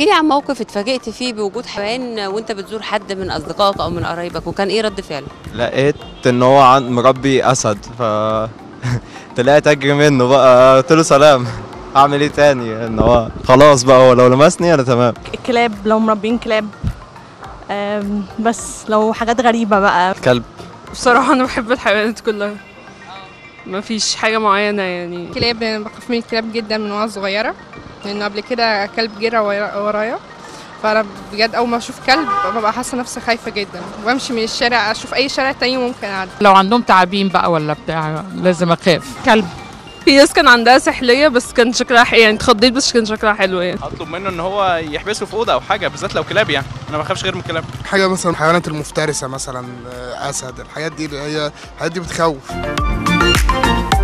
لي عن موقف اتفاجئت فيه بوجود حيوان وانت بتزور حد من اصدقائك او من قرايبك وكان ايه رد فعله لقيت ان هو عن مربي اسد ف طلعت اجري منه بقى قلت له سلام اعمل ايه تاني ان هو خلاص بقى هو لو لمسني انا تمام الكلاب لو مربين كلاب آم، بس لو حاجات غريبة بقى كلب بصراحة أنا بحب الحيوانات كلها ما فيش حاجة معينة يعني كلاب لان بخاف من الكلاب جدا من وانا صغيره لان قبل كده كلب جرى ورا- ورايا فانا بجد اول ما اشوف كلب ببقى حاسه نفسي خايفه جدا وامشي من الشارع اشوف اي شارع تاني ممكن اعدي لو عندهم تعابين بقى ولا بتاع لازم اخاف كلب في ناس كان عندها سحلية بس كان شكلها ح- يعني اتخضيت بس كان شكلها حلو يعني اطلب منه ان هو يحبسه في اوضه او حاجه بالذات لو كلاب يعني انا ما بخافش غير من الكلاب حاجه مثلا الحيوانات المفترسه مثلا آه، اسد الحاجات دي هي الحاجات دي بتخوف